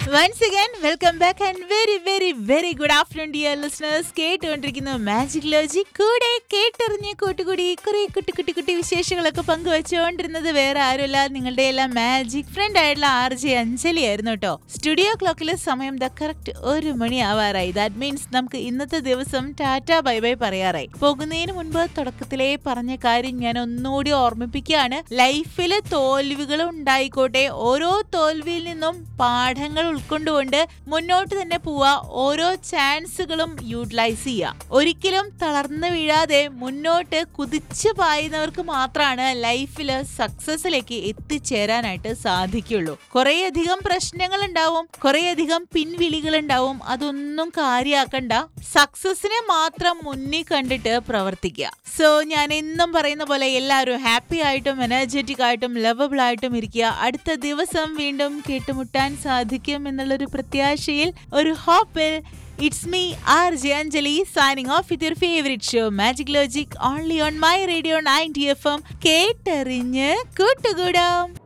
once again welcome back and very very very good afternoon dear listeners കേട്ടുകൊണ്ടിരിക്കുന്ന magic logic കൂടെ കേട്ടറിഞ്ഞ് കൂട്ടുകൂടി കുറെ കുട്ടി കുട്ടി കുട്ടി വിശേഷങ്ങളൊക്കെ പങ്കുവച്ചുകൊണ്ടിരുന്നത് വേറെ ആരുമല്ല നിങ്ങളുടെ എല്ലാം മാജിക് ഫ്രണ്ട് ആയിട്ടുള്ള ആർ ജെ അഞ്ജലി ആയിരുന്നു കേട്ടോ സ്റ്റുഡിയോ ക്ലോക്കിലെ സമയം ദ കറക്റ്റ് ഒരു മണി ആവാറായി ദാറ്റ് മീൻസ് നമുക്ക് ഇന്നത്തെ ദിവസം ടാറ്റ ബൈ ബൈ പറയാറായി പോകുന്നതിന് മുൻപ് തുടക്കത്തിലേ പറഞ്ഞ കാര്യം ഞാൻ ഒന്നുകൂടി ഓർമ്മിപ്പിക്കുകയാണ് ലൈഫിൽ തോൽവികൾ ഉണ്ടായിക്കോട്ടെ ഓരോ തോൽവിയിൽ നിന്നും പാഠങ്ങൾ ഉൾക്കൊണ്ടുകൊണ്ട് മുന്നോട്ട് തന്നെ പോവുക ഓരോ ചാൻസുകളും യൂട്ടിലൈസ് ചെയ്യുക ഒരിക്കലും തളർന്നു വീഴാതെ മുന്നോട്ട് കുതിച്ചു പായുന്നവർക്ക് മാത്രമാണ് ലൈഫിൽ സക്സസിലേക്ക് എത്തിച്ചേരാനായിട്ട് സാധിക്കുള്ളൂ കുറേയധികം പ്രശ്നങ്ങൾ ഉണ്ടാവും കുറേയധികം പിൻവിളികൾ ഉണ്ടാവും അതൊന്നും കാര്യാക്കണ്ട സക്സസിനെ മാത്രം മുന്നിൽ കണ്ടിട്ട് പ്രവർത്തിക്കുക സോ ഞാൻ എന്നും പറയുന്ന പോലെ എല്ലാവരും ഹാപ്പി ആയിട്ടും എനർജറ്റിക് ആയിട്ടും ലവബിൾ ആയിട്ടും ഇരിക്കുക അടുത്ത ദിവസം വീണ്ടും കേട്ടുമുട്ടാൻ സാധിക്കും എന്നുള്ളൊരു പ്രത്യാശയിൽ ഒരു ഹോപ്പിൽ it's me R J Anjali signing off with your favourite show magic logic only on my radio ninety F M കേട്ടറിഞ്ഞ് കൂട്ടുകൂടാം